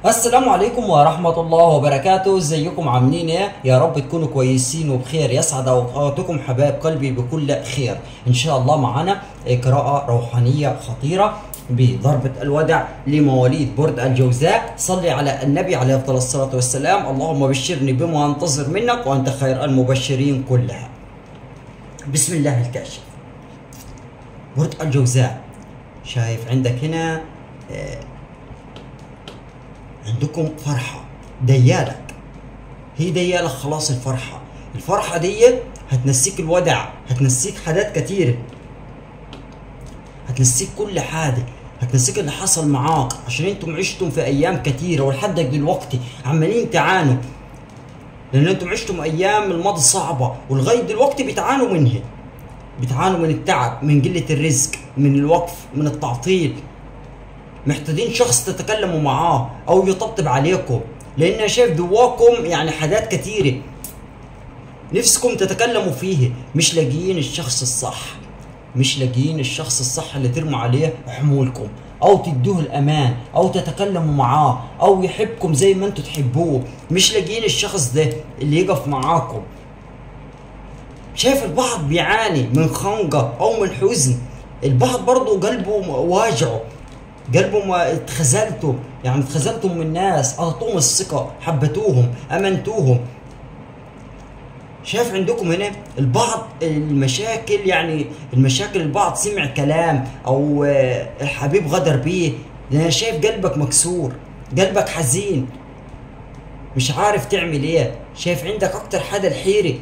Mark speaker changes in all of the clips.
Speaker 1: السلام عليكم ورحمة الله وبركاته ازيكم عاملين ايه يا رب تكونوا كويسين وبخير يسعد اوقاتكم حبايب قلبي بكل خير ان شاء الله معانا قراءة روحانية خطيرة بضربة الودع لمواليد برد الجوزاء صلي على النبي عليه افضل الصلاة والسلام اللهم بشرني بما انتظر منك وانت خير المبشرين كلها بسم الله الكاشف برد الجوزاء شايف عندك هنا آه، عندكم فرحة ديالك هي ديالك خلاص الفرحة الفرحة دي هتنسيك الودع هتنسيك حاجات كتير هتنسيك كل حاجة هتنسيك اللي حصل معاك عشان انتم عشتم في ايام كتيرة ولحد دلوقتي عمالين تعانوا لان انتم عشتم ايام الماضي صعبة ولغاية دلوقتي بتعانوا منها بتعانوا من التعب من قلة الرزق من الوقف من التعطيل محتاجين شخص تتكلموا معاه او يطبطب عليكم لان أنا شايف جواكم يعني حاجات كتيره نفسكم تتكلموا فيه مش لاقيين الشخص الصح مش لاقيين الشخص الصح اللي ترموا عليه حمولكم او تدوه الامان او تتكلموا معاه او يحبكم زي ما انتوا تحبوه مش لاقيين الشخص ده اللي يقف معاكم شايف البعض بيعاني من خنقة أو من حزن البعض برضه قلبه واجعه قلبه ما اتخذلتوا يعني اتخذلتوا من الناس أعطوهم الثقة حبتوهم أمنتوهم شايف عندكم هنا البعض المشاكل يعني المشاكل البعض سمع كلام او آه، الحبيب غدر بيه لان أنا شايف قلبك مكسور قلبك حزين مش عارف تعمل ايه شايف عندك اكتر حاجه الحيره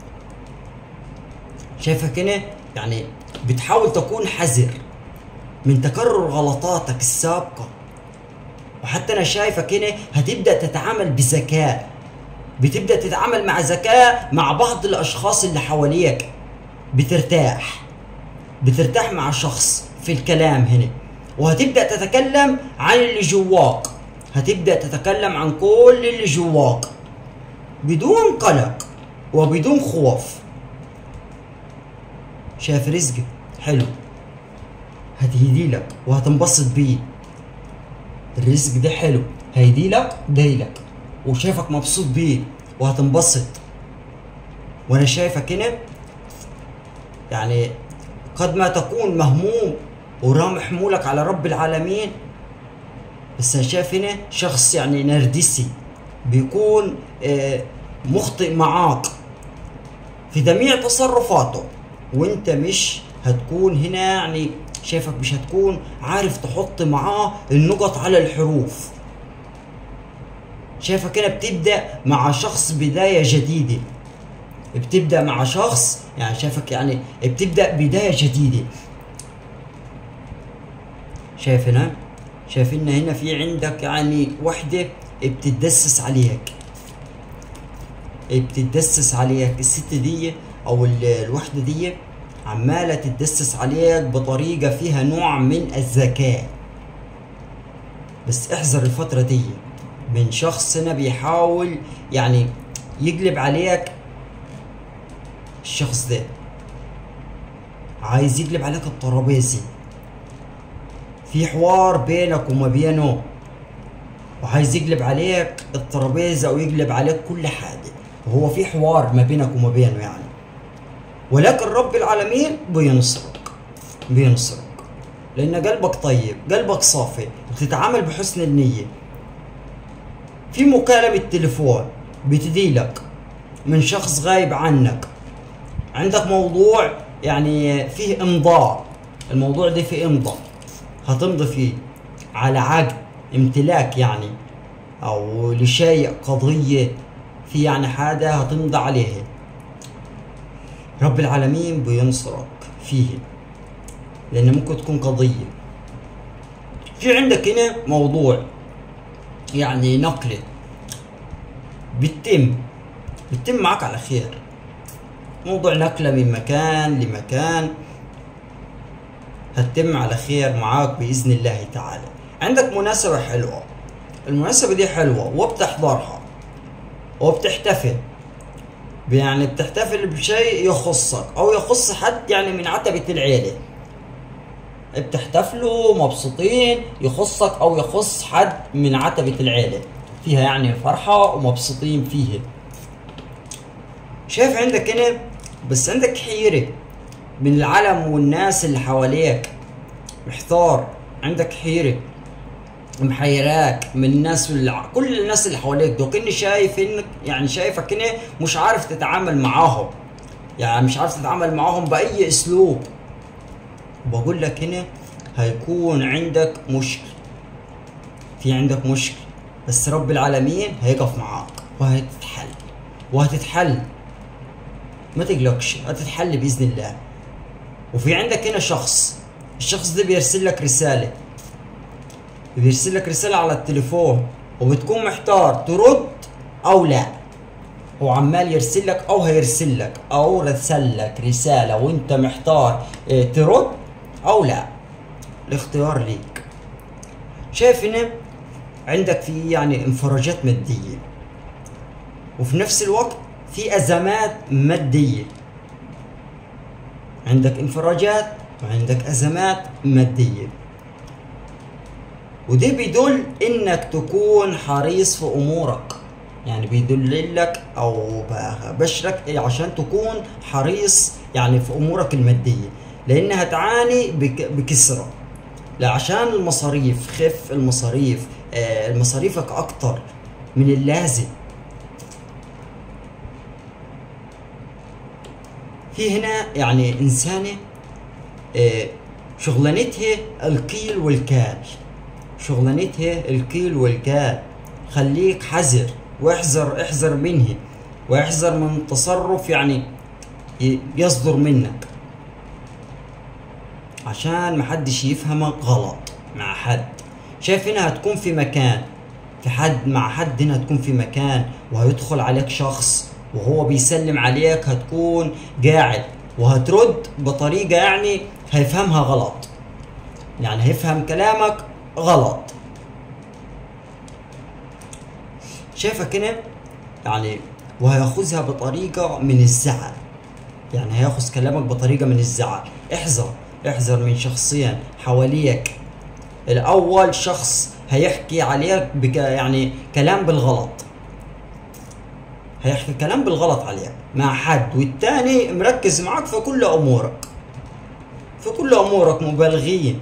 Speaker 1: شايفك هنا يعني بتحاول تكون حذر من تكرر غلطاتك السابقة وحتى أنا شايفك هنا هتبدأ تتعامل بذكاء بتبدأ تتعامل مع ذكاء مع بعض الأشخاص اللي حواليك بترتاح بترتاح مع شخص في الكلام هنا وهتبدأ تتكلم عن اللي جواك هتبدأ تتكلم عن كل اللي جواك بدون قلق وبدون خوف شايف رزقك حلو هتهدي لك وهتنبسط بيه الرزق ده حلو هيدي لك جايلك وشايفك مبسوط بيه وهتنبسط وانا شايفك هنا يعني قد ما تكون مهموم ورامي حمولك على رب العالمين بس انا شايف هنا شخص يعني نرجسي بيكون آه، مخطئ معاك في جميع تصرفاته وانت مش هتكون هنا يعني شايفك مش هتكون عارف تحط معاه النقط على الحروف شايفك هنا بتبدا مع شخص بدايه جديده بتبدا مع شخص يعني شايفك يعني بتبدا بدايه جديده شايف هنا شايف ان هنا في عندك يعني وحده بتتدسس عليك بتتدسس عليك الست دي او ال- الوحده دي عماله تتدسس عليك بطريقه فيها نوع من الذكاء بس احذر الفتره دي من شخص هنا بيحاول يعني يقلب عليك الشخص ده عايز يقلب عليك الترابيزه في حوار بينك وما بينه وعايز يقلب عليك الترابيزه او يقلب عليك كل حاجه وهو في حوار ما بينك وما بينه يعني ولكن رب العالمين بينصرك بينصرك لان قلبك طيب قلبك صافي بتتعامل بحسن النيه في مكالمة تليفون بتديلك من شخص غايب عنك عندك موضوع يعني فيه امضاء الموضوع ده فيه امضاء هتمضي فيه على عقد امتلاك يعني او لشيء قضية في يعني حاجة هتمضي عليها رب العالمين بينصرك فيه لان ممكن تكون قضية في عندك هنا موضوع يعني نقلة بتتم بتتم معك على خير موضوع نقلة من مكان لمكان هتتم على خير معاك بإذن الله تعالى عندك مناسبة حلوة المناسبة دي حلوة وبتحضرها وبتحتفل يعني بتحتفل بشيء يخصك أو يخص حد يعني من عتبة العيلة بتحتفلوا مبسوطين يخصك او يخص حد من عتبة العيلة فيها يعني فرحة ومبسوطين فيها شايف عندك هنا بس عندك حيرة من العالم والناس اللي حواليك محتار عندك حيرة محيراك من الناس والع... كل الناس اللي حواليك دول كني شايف انك يعني شايفك هنا مش عارف تتعامل معاهم يعني مش عارف تتعامل معاهم بأي اسلوب بقول لك هنا هيكون عندك مشكلة في عندك مشكلة بس رب العالمين هيقف معاك وهتتحل وهتتحل ما تقلقش هتتحل بإذن الله وفي عندك هنا شخص الشخص ده بيرسل لك رسالة بيرسل لك رسالة على التليفون وبتكون محتار ترد أو لا هو عمال يرسل لك أو هيرسل لك أو رسل لك رسالة وأنت محتار إيه، ترد أو لا الاختيار ليك شايف هنا عندك في يعني انفراجات مادية وفي نفس الوقت في أزمات مادية عندك انفراجات وعندك أزمات مادية وده بيدل انك تكون حريص في امورك يعني بيدل لك او بشرك عشان تكون حريص يعني في امورك الماديه لانها تعاني بك- بكسره لا عشان المصاريف خف المصاريف آه، مصاريفك اكتر من اللازم في هنا يعني انسانه آه، شغلانتها الكيل والكال شغلانتها الكيل والكال خليك حذر واحذر احذر منه واحذر من تصرف يعني ي- يصدر منك عشان محدش يفهمك غلط مع حد شايف هنا هتكون في مكان في حد مع حد هنا هتكون في مكان وهيدخل عليك شخص وهو بيسلم عليك هتكون قاعد وهترد بطريقة يعني هيفهمها غلط يعني هيفهم كلامك غلط شايفك هنا يعني وهياخذها بطريقة من الزعل يعني هياخذ كلامك بطريقة من الزعل احذر احذر من شخصين حواليك الاول شخص هيحكي عليك بك يعني كلام بالغلط هيحكي كلام بالغلط عليك مع حد والتاني مركز معك في كل امورك في كل امورك مبالغين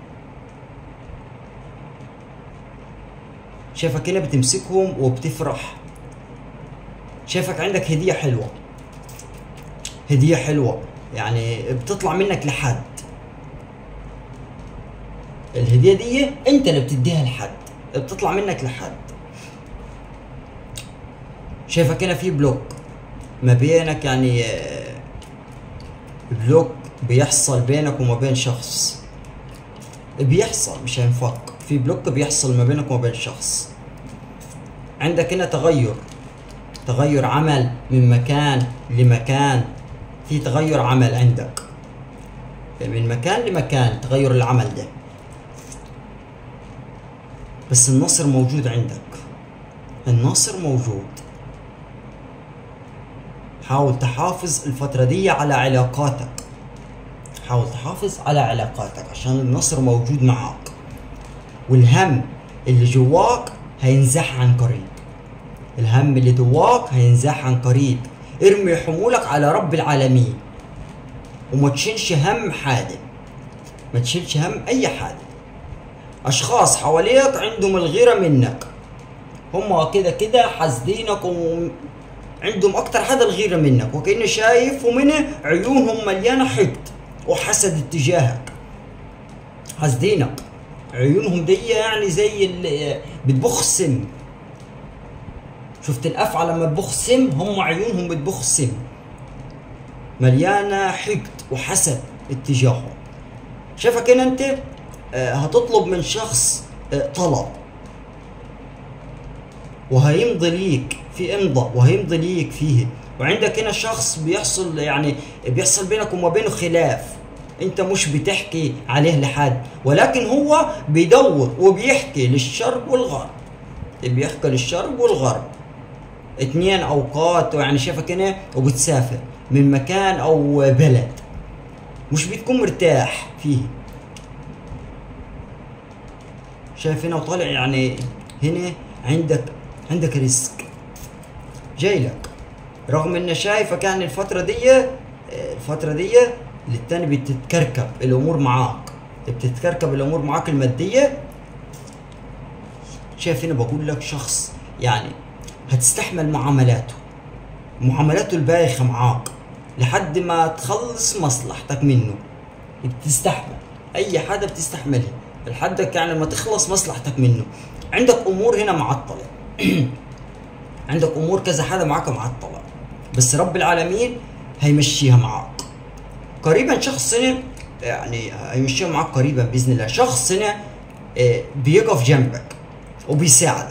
Speaker 1: شايفك هنا بتمسكهم وبتفرح شايفك عندك هدية حلوة هدية حلوة يعني بتطلع منك لحد الهدية دي انت اللي بتديها لحد بتطلع منك لحد شايفك هنا في بلوك ما بينك يعني آه، بلوك بيحصل بينك وما بين شخص بيحصل مش هينفك في بلوك بيحصل ما بينك وما بين شخص عندك هنا تغير تغير عمل من مكان لمكان في تغير عمل عندك من مكان لمكان تغير العمل ده بس النصر موجود عندك النصر موجود حاول تحافظ الفترة دي على علاقاتك حاول تحافظ على علاقاتك عشان النصر موجود معاك والهم اللي جواك هينزح عن قريب الهم اللي جواك هينزح عن قريب ارمي حمولك على رب العالمين وما تشيلش هم حاجة ما تشيلش هم اي حاجة اشخاص حواليك عندهم الغيرة منك هم كده كده حاسدينك وعندهم اكتر حاجة الغيرة منك وكأني شايف ومن عيونهم مليانة حقد وحسد اتجاهك حاسدينك عيونهم دي يعني زي اللي بتبخ السم شفت الافعى لما تبخ سم هم عيونهم بتبخ سم مليانه حقد وحسد اتجاههم شايفك هنا انت آه، هتطلب من شخص آه، طلب وهيمضي ليك في امضى وهيمضي ليك فيه وعندك هنا شخص بيحصل يعني بيحصل بينك وما بينه خلاف انت مش بتحكي عليه لحد ولكن هو بيدور وبيحكي للشرق والغرب بيحكي للشرق والغرب اتنين اوقات يعني شايفك هنا وبتسافر من مكان او بلد مش بتكون مرتاح فيه شايف هنا وطالع يعني هنا عندك عندك رزق جاي لك رغم ان شايفك يعني الفترة دي الفترة دي للتاني بتتكركب الامور معاك بتتكركب الامور معاك المادية شايف هنا بقول لك شخص يعني هتستحمل معاملاته معاملاته البايخة معاك لحد ما تخلص مصلحتك منه بتستحمل اي حدا بتستحملها لحدك يعني ما تخلص مصلحتك منه عندك امور هنا معطله عندك امور كذا حدا معاك معطله بس رب العالمين هيمشيها معاك قريبا شخص هنا يعني هيمشيها معاك قريبا باذن الله شخص هنا آه، بيقف جنبك وبيساعدك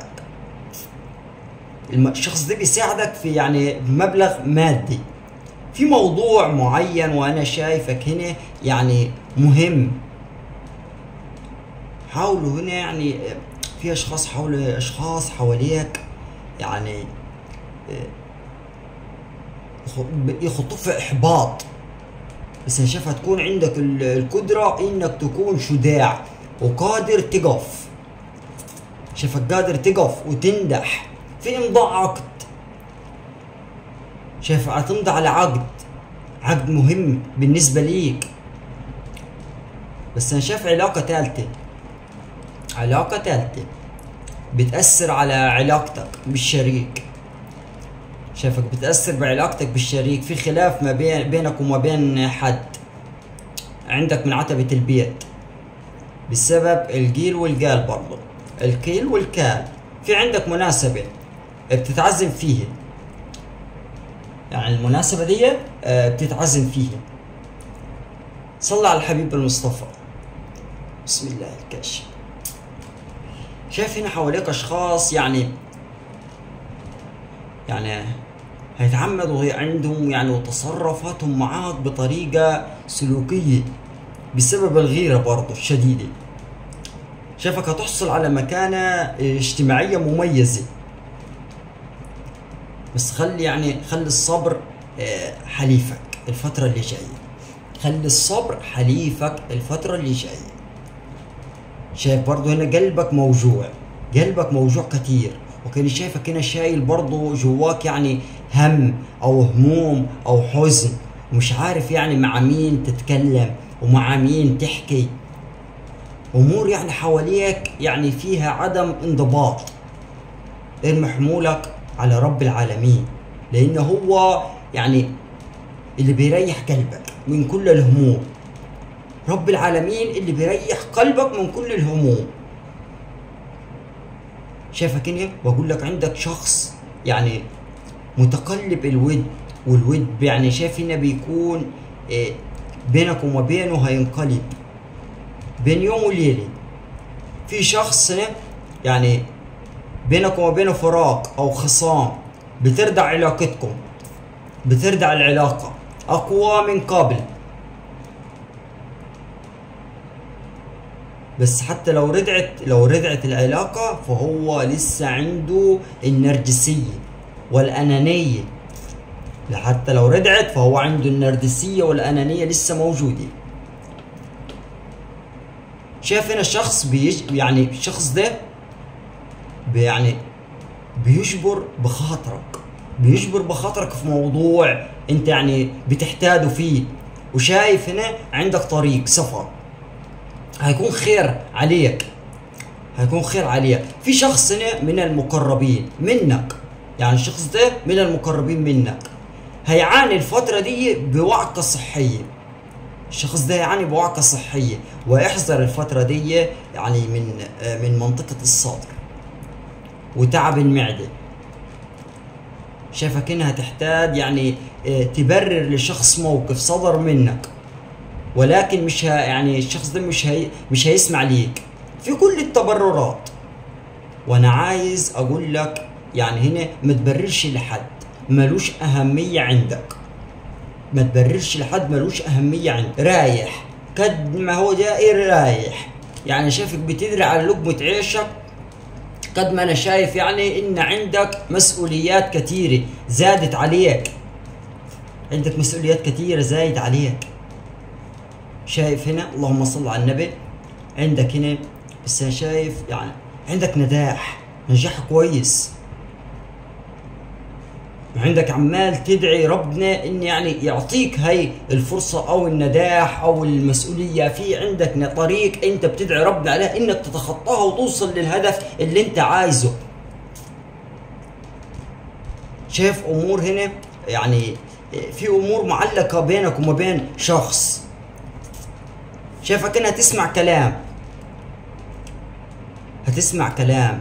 Speaker 1: الم- الشخص ده بيساعدك في يعني مبلغ مادي في موضوع معين وانا شايفك هنا يعني مهم حاولوا هنا يعني آه، في اشخاص حول اشخاص حواليك يعني آه، يخ- يخطوك في احباط بس انا شايف هتكون عندك ال- القدرة انك تكون شجاع وقادر تقف شايفك قادر تقف وتنجح في امضاء عقد شايف هتمضي على عقد عقد مهم بالنسبة ليك بس انا شايف علاقة تالتة علاقة تالتة بتأثر على علاقتك بالشريك شايفك بتأثر بعلاقتك بالشريك في خلاف ما بين بينك وما بين حد عندك من عتبة البيت بسبب الجيل والقال برضه الكيل والكال في عندك مناسبة بتتعزم فيها يعني المناسبة دي آه، بتتعزم فيها صلى على الحبيب المصطفى بسم الله الكاشف شايف هنا حواليك اشخاص يعني يعني هيتعمدوا عندهم يعني وتصرفاتهم معاك بطريقة سلوكية بسبب الغيرة برضه الشديدة شايفك هتحصل على مكانة اجتماعية مميزة بس خلي يعني خلي الصبر آه، حليفك الفترة اللي جاية خلي الصبر حليفك الفترة اللي جاية شايف برضو هنا قلبك موجوع قلبك موجوع كتير وكان شايفك هنا شايل برضو جواك يعني هم او هموم او حزن ومش عارف يعني مع مين تتكلم ومع مين تحكي امور يعني حواليك يعني فيها عدم انضباط ارمي حمولك على رب العالمين لان هو يعني اللي بيريح قلبك من كل الهموم رب العالمين اللي بيريح قلبك من كل الهموم شايفك هنا بقول لك عندك شخص يعني متقلب الود والود يعني شايف هنا بيكون آه، بينك وما بينه هينقلب بين يوم وليله في شخص هنا يعني بينك وما بينه فراق او خصام بتردع علاقتكم بتردع العلاقة أقوى من قبل بس حتى لو ردعت لو ردعت العلاقة فهو لسه عنده النرجسية والأنانية حتى لو ردعت فهو عنده النرجسية والأنانية لسه موجودة شايف هنا الشخص بيج يعني الشخص ده بي- يعني بيجبر بخاطرك بيجبر بخاطرك في موضوع انت يعني بتحتاجه فيه وشايف هنا عندك طريق سفر هيكون خير عليك هيكون خير عليك في شخص هنا من المقربين منك يعني الشخص ده من المقربين منك هيعاني الفترة دي بوعكة صحية الشخص ده يعاني بوعكة صحية واحذر الفترة دي يعني من آه، من منطقة الصدر وتعب المعدة شايفك انها تحتاج يعني آه، تبرر لشخص موقف صدر منك ولكن مش ه... يعني الشخص ده مش هي... مش هيسمع ليك في كل التبررات وانا عايز اقول لك يعني هنا ما تبررش لحد ملوش اهمية عندك ما تبررش لحد ملوش اهمية عندك رايح قد ما هو دائر رايح يعني شايفك بتدري على لقمة عيشك قد ما انا شايف يعني ان عندك مسؤوليات كثيرة زادت عليك عندك مسؤوليات كثيرة زايد عليك شايف هنا اللهم صل على النبي عندك هنا بس انا شايف يعني عندك نجاح نجاح كويس وعندك عمال تدعي ربنا ان يعني يعطيك هاي الفرصة او النجاح او المسؤولية في عندك طريق انت بتدعي ربنا عليه انك تتخطاها وتوصل للهدف اللي انت عايزه شايف امور هنا يعني في امور معلقة بينك وما بين شخص شايفك انها تسمع كلام هتسمع كلام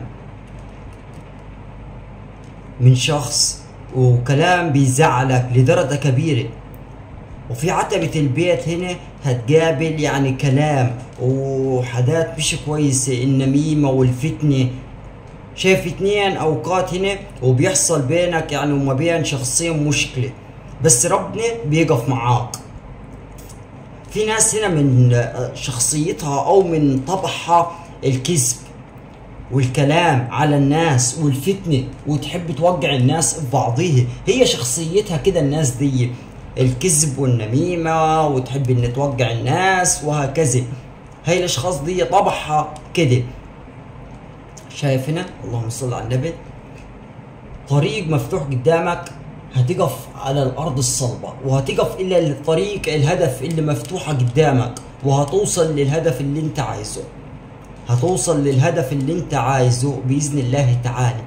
Speaker 1: من شخص وكلام بيزعلك لدرجة كبيرة وفي عتبة البيت هنا هتقابل يعني كلام وحاجات مش كويسة النميمة والفتنة شايف اتنين اوقات هنا وبيحصل بينك يعني وما بين شخصين مشكلة بس ربنا بيقف معاك في ناس هنا من شخصيتها او من طبعها الكذب والكلام على الناس والفتنة وتحب توقع الناس ببعضيها هي شخصيتها كده الناس دي الكذب والنميمة وتحب ان توقع الناس وهكذا هاي الاشخاص دي طبعها كده شايف هنا اللهم صل على النبي طريق مفتوح قدامك هتقف على الارض الصلبة وهتقف الى الطريق الهدف اللي مفتوحة قدامك وهتوصل للهدف اللي انت عايزه هتوصل للهدف اللي انت عايزه باذن الله تعالى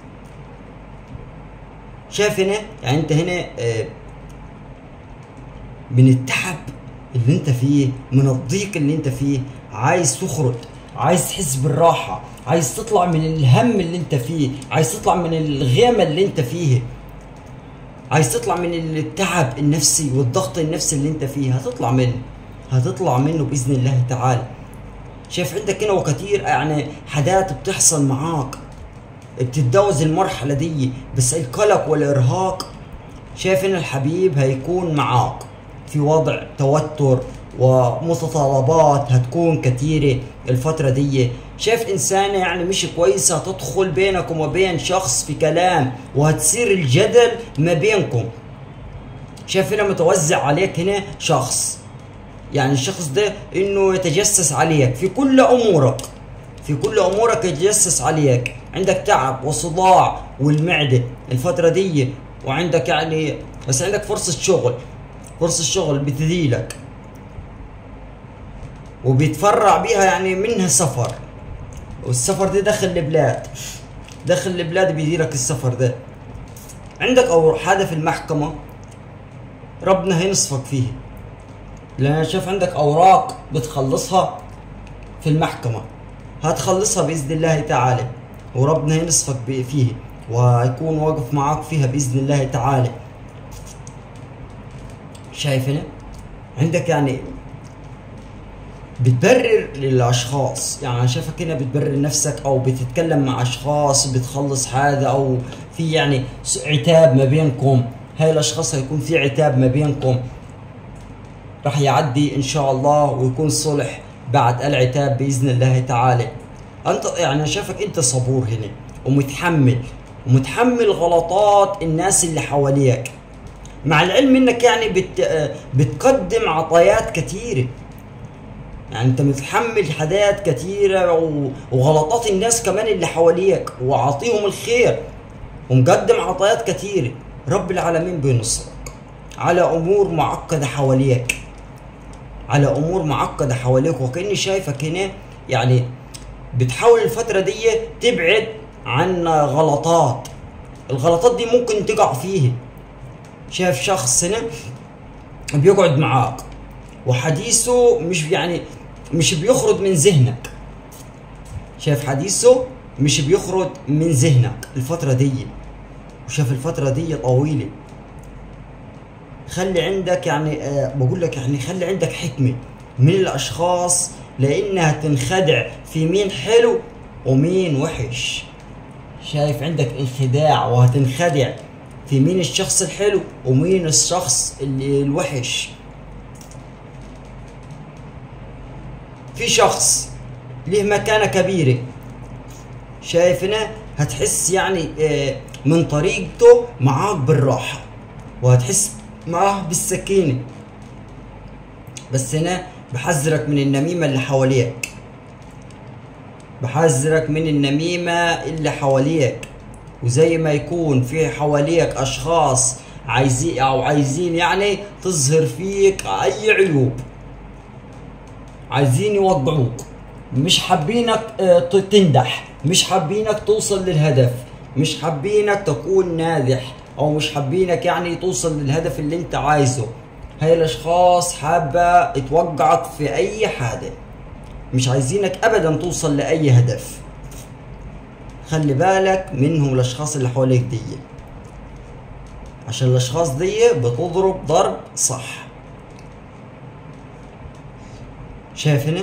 Speaker 1: شايف هنا يعني انت هنا آه، من التعب اللي انت فيه من الضيق اللي انت فيه عايز تخرج عايز تحس بالراحة عايز تطلع من الهم اللي انت فيه عايز تطلع من الغيمة اللي انت فيه عايز تطلع من التعب النفسي والضغط النفسي اللي انت فيه هتطلع منه هتطلع منه بإذن الله تعالى شايف عندك هنا وكتير يعني حاجات بتحصل معاك بتتجاوز المرحلة دي بس القلق والإرهاق شايف إن الحبيب هيكون معاك في وضع توتر ومتطلبات هتكون كثيرة الفترة دي شايف إنسانة يعني مش كويسة تدخل بينك وما بين شخص في كلام وهتصير الجدل ما بينكم شايف هنا متوزع عليك هنا شخص يعني الشخص ده انه يتجسس عليك في كل امورك في كل امورك يتجسس عليك عندك تعب وصداع والمعده الفتره دي وعندك يعني بس عندك فرصه شغل فرصه شغل بتديلك وبيتفرع بيها يعني منها سفر والسفر ده داخل البلاد داخل البلاد بيديلك السفر ده عندك او حاجه في المحكمه ربنا هينصفك فيه لان انا شايف عندك اوراق بتخلصها في المحكمه هتخلصها باذن الله تعالى وربنا ينصفك فيه ويكون واقف معاك فيها باذن الله تعالى شايف هنا عندك يعني بتبرر للاشخاص يعني انا شايفك هنا بتبرر نفسك او بتتكلم مع اشخاص بتخلص حاجه او في يعني عتاب ما بينكم هاي الاشخاص هيكون في عتاب ما بينكم راح يعدي ان شاء الله ويكون صلح بعد العتاب باذن الله تعالى انت يعني شايفك انت صبور هنا ومتحمل ومتحمل غلطات الناس اللي حواليك مع العلم انك يعني بت بتقدم عطايات كثيره يعني انت متحمل حاجات كثيره وغلطات الناس كمان اللي حواليك وعاطيهم الخير ومقدم عطايات كثيره رب العالمين بينصرك على امور معقده حواليك على امور معقده حواليك وكاني شايفك هنا يعني بتحاول الفتره دي تبعد عن غلطات الغلطات دي ممكن تقع فيه شايف شخص هنا بيقعد معاك وحديثه مش يعني مش بيخرج من ذهنك شايف حديثه مش بيخرج من ذهنك الفترة دي وشاف الفترة دي طويلة خلي عندك يعني آه بقول لك يعني خلي عندك حكمه من الاشخاص لانها تنخدع في مين حلو ومين وحش شايف عندك انخداع وهتنخدع في مين الشخص الحلو ومين الشخص اللي الوحش في شخص له مكانة كبيرة شايف هنا هتحس يعني آه، من طريقته معاك بالراحة وهتحس معاه بالسكينة بس هنا بحذرك من النميمة اللي حواليك بحذرك من النميمة اللي حواليك وزي ما يكون في حواليك اشخاص عايزين او عايزين يعني تظهر فيك اي عيوب عايزين يوقعوك مش حابينك آه، ت- تنجح مش حابينك توصل للهدف مش حابينك تكون ناجح او مش حابينك يعني توصل للهدف اللي انت عايزه هاي الاشخاص حابة توقعك في اي حاجة مش عايزينك ابدا توصل لاي هدف خلي بالك منهم الاشخاص اللي حواليك دي عشان الاشخاص دي بتضرب ضرب صح شايف هنا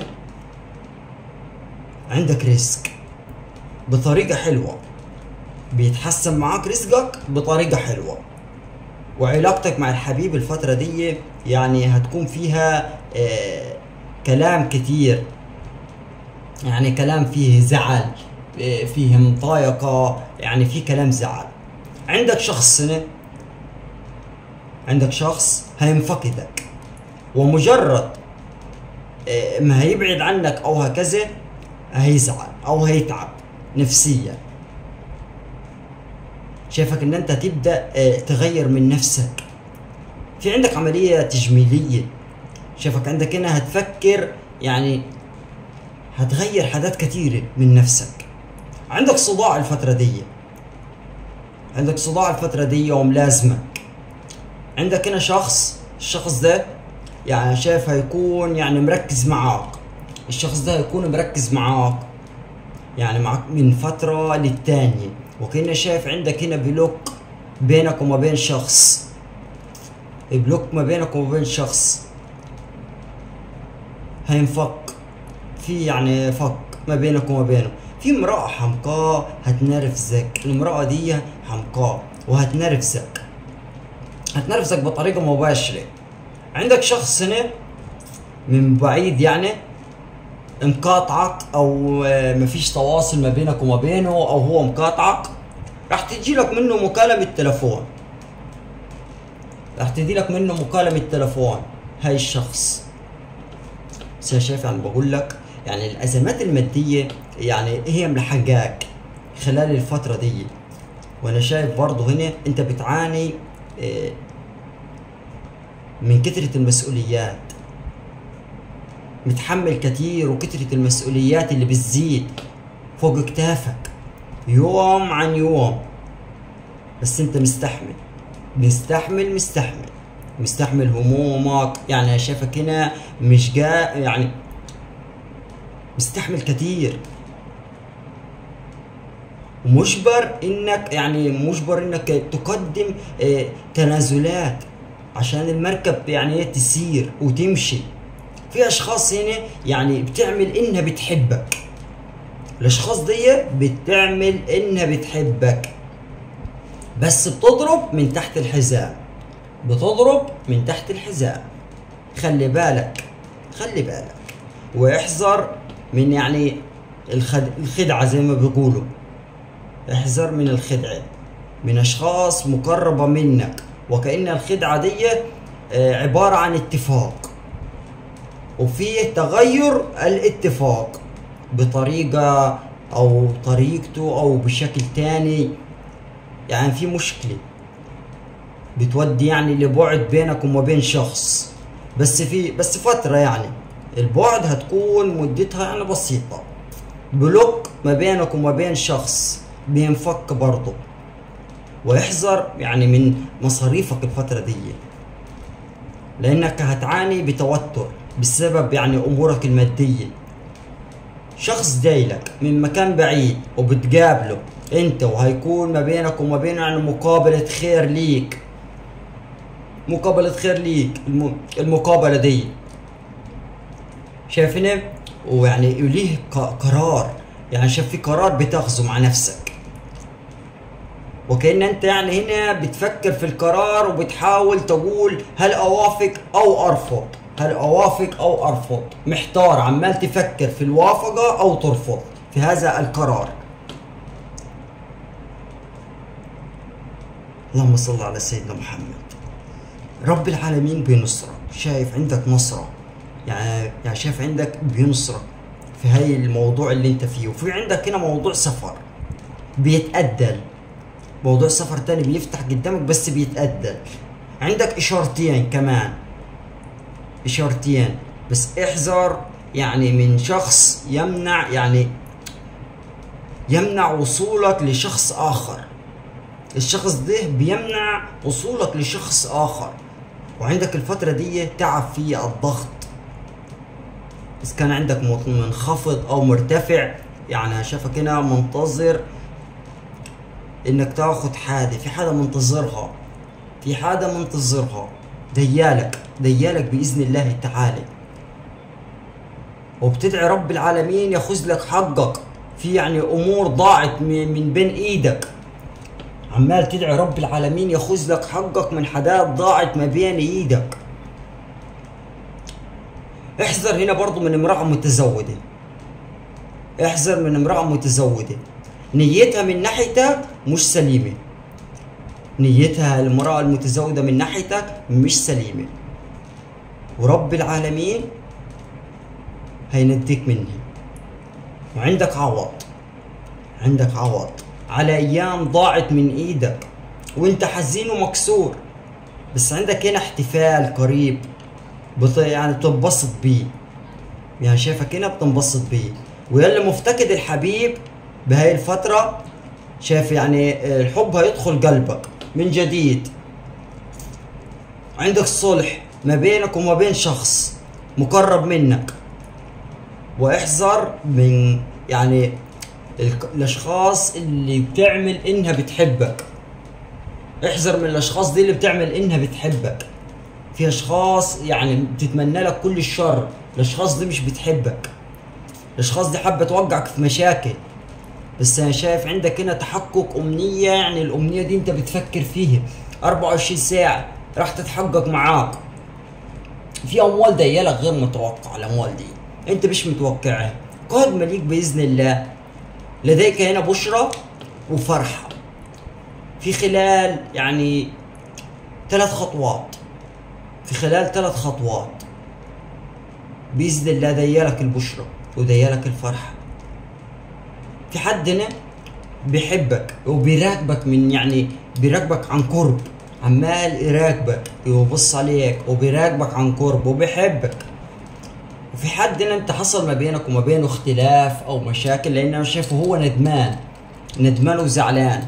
Speaker 1: عندك رزق بطريقة حلوة بيتحسن معاك رزقك بطريقة حلوة وعلاقتك مع الحبيب الفترة دي يعني هتكون فيها آه كلام كتير يعني كلام فيه زعل آه، فيه مضايقة يعني في كلام زعل عندك شخص هنا عندك شخص هينفقدك ومجرد آه، ما هيبعد عنك او هكذا هيزعل او هيتعب نفسيا شايفك ان انت تبدا آه، تغير من نفسك في عندك عمليه تجميليه شايفك عندك هنا هتفكر يعني هتغير حاجات كتيرة من نفسك عندك صداع الفترة دي عندك صداع الفترة دي وملازمك عندك هنا شخص الشخص ده يعني شايف هيكون يعني مركز معاك الشخص ده هيكون مركز معاك يعني معاك من فترة للتانية وكأنه شايف عندك هنا بلوك بينك وما بين شخص بلوك ما بينك وما بين شخص هينفك في يعني فك ما بينك وما بينه في امرأة حمقاء هتنرفزك المرأة دي حمقاء وهتنرفزك هتنرفزك بطريقة مباشرة عندك شخص هنا من بعيد يعني مقاطعك او آه، مفيش تواصل ما بينك وما بينه او هو مقاطعك راح تجي لك منه مكالمة تلفون راح تجي لك منه مكالمة تلفون هاي الشخص بس يا شايف يعني بقول لك يعني الازمات المادية يعني هي ملحقاك خلال الفترة دي وانا شايف برضه هنا انت بتعاني آه، من كثرة المسؤوليات متحمل كتير وكثرة المسؤوليات اللي بتزيد فوق كتافك يوم عن يوم بس انت مستحمل مستحمل مستحمل مستحمل همومك يعني انا شايفك هنا مش جا يعني مستحمل كتير مجبر انك يعني مجبر انك تقدم آه، تنازلات عشان المركب يعني إيه تسير وتمشي في اشخاص هنا يعني بتعمل انها بتحبك الاشخاص دي بتعمل انها بتحبك بس بتضرب من تحت الحزام بتضرب من تحت الحزام خلي بالك خلي بالك واحذر من يعني الخد... الخدعة زي ما بيقولوا احذر من الخدعة من اشخاص مقربة منك وكأن الخدعة دي آه، عبارة عن اتفاق وفيه تغير الاتفاق بطريقة او طريقته او بشكل تاني يعني في مشكلة بتودي يعني لبعد بينك وما بين شخص بس في بس فترة يعني البعد هتكون مدتها يعني بسيطة بلوك ما بينك وما بين شخص بينفك برضه واحذر يعني من مصاريفك الفترة دي لانك هتعاني بتوتر بسبب يعني امورك المادية شخص جايلك من مكان بعيد وبتقابله انت وهيكون ما بينك وما بينه يعني مقابلة خير ليك مقابلة خير ليك الم... المقابلة دي شايفني ويعني ليه ق- قرار يعني شايف في قرار بتاخذه مع نفسك وكأن انت يعني هنا بتفكر في القرار وبتحاول تقول هل اوافق او ارفض هل اوافق او ارفض محتار عمال تفكر في الوافقة او ترفض في هذا القرار اللهم صل على سيدنا محمد رب العالمين بينصرك شايف عندك نصرة يعني يعني شايف عندك بينصرك في هاي الموضوع اللي انت فيه وفي عندك هنا موضوع سفر بيتأدل موضوع سفر تاني بيفتح قدامك بس بيتأدل عندك اشارتين كمان اشارتين بس احذر يعني من شخص يمنع يعني يمنع وصولك لشخص اخر الشخص ده بيمنع وصولك لشخص اخر وعندك الفترة دي تعب في الضغط إذا كان عندك منخفض أو مرتفع يعني شافك هنا منتظر إنك تاخد حاجة في حاجة منتظرها في حاجة منتظرها ديالك ديالك بإذن الله تعالى وبتدعي رب العالمين ياخذ لك حقك في يعني أمور ضاعت من بين إيدك عمال تدعي رب العالمين ياخذ لك حقك من حاجات ضاعت ما بين ايدك احذر هنا برضو من امرأة متزوجة احذر من امرأة متزوجة نيتها من ناحيتك مش سليمة نيتها المرأة المتزوجة من ناحيتك مش سليمة ورب العالمين هينديك منها وعندك عوض عندك عوض على ايام ضاعت من ايدك وانت حزين ومكسور بس عندك هنا احتفال قريب بط... يعني بتنبسط بيه يعني شايفك هنا بتنبسط بيه ويلي مفتقد الحبيب بهاي الفترة شايف يعني الحب هيدخل قلبك من جديد عندك صلح ما بينك وما بين شخص مقرب منك واحذر من يعني الاشخاص اللي بتعمل انها بتحبك احذر من الاشخاص دي اللي بتعمل انها بتحبك في اشخاص يعني بتتمنى لك كل الشر الاشخاص دي مش بتحبك الاشخاص دي حابه توقعك في مشاكل بس انا شايف عندك هنا تحقق امنيه يعني الامنيه دي انت بتفكر فيها 24 ساعه راح تتحقق معاك في اموال ديالك غير متوقعه الاموال دي انت مش متوقعها قادمه ليك باذن الله لديك هنا بشرى وفرحة في خلال يعني ثلاث خطوات في خلال ثلاث خطوات بإذن الله ديالك البشرى وديالك الفرحة في حد هنا بيحبك وبيراقبك من يعني بيراقبك عن قرب عمال يراقبك ويبص عليك وبيراقبك عن قرب وبيحبك وفي حد هنا انت حصل ما بينك وما بينه اختلاف او مشاكل لان انا شايفه هو ندمان ندمان وزعلان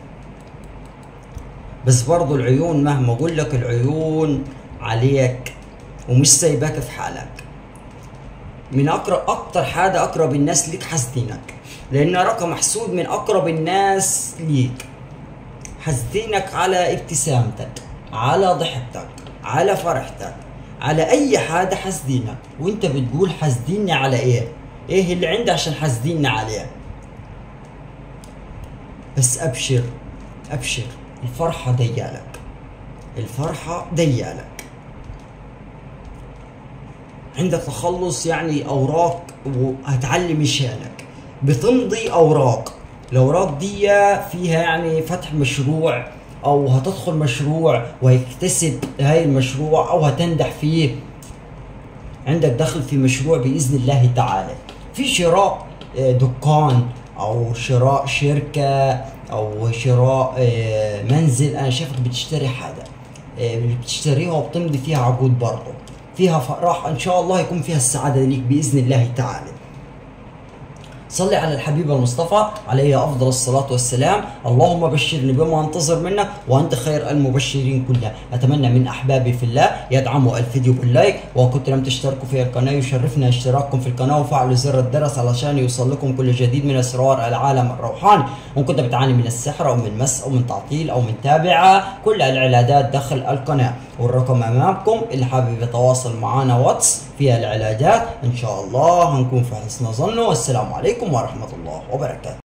Speaker 1: بس برضو العيون مهما اقول لك العيون عليك ومش سايباك في حالك من اقرب اكتر حاجه اقرب الناس ليك حاسدينك لان رقم محسود من اقرب الناس ليك حاسدينك على ابتسامتك على ضحكتك على فرحتك على اي حاجه حاسدينك وانت بتقول حاسديني على ايه ايه اللي عندي عشان حاسديني عليه بس ابشر ابشر الفرحه ديالك الفرحه ديالك عندك تخلص يعني اوراق وهتعلم شانك بتمضي اوراق الاوراق دي فيها يعني فتح مشروع او هتدخل مشروع وهيكتسب هاي المشروع او هتنجح فيه عندك دخل في مشروع باذن الله تعالى في شراء آه، دكان او شراء شركه او شراء آه، منزل انا شايفك بتشتري حاجه آه، بتشتريها وبتمضي فيها عقود برضه فيها فرح ان شاء الله يكون فيها السعاده ليك باذن الله تعالى صلي على الحبيب المصطفى عليه افضل الصلاه والسلام اللهم بشرني بما انتظر منك وانت خير المبشرين كلها اتمنى من احبابي في الله يدعموا الفيديو باللايك وان كنتم لم تشتركوا في القناه يشرفنا اشتراككم في القناه وفعلوا زر الجرس علشان يوصل لكم كل جديد من اسرار العالم الروحاني وان كنت بتعاني من السحر او من مس او من تعطيل او من تابعه كل العلاجات داخل القناه والرقم امامكم اللي حابب يتواصل معنا واتس في العلاجات ان شاء الله هنكون في حسن ظنه والسلام عليكم ورحمه الله وبركاته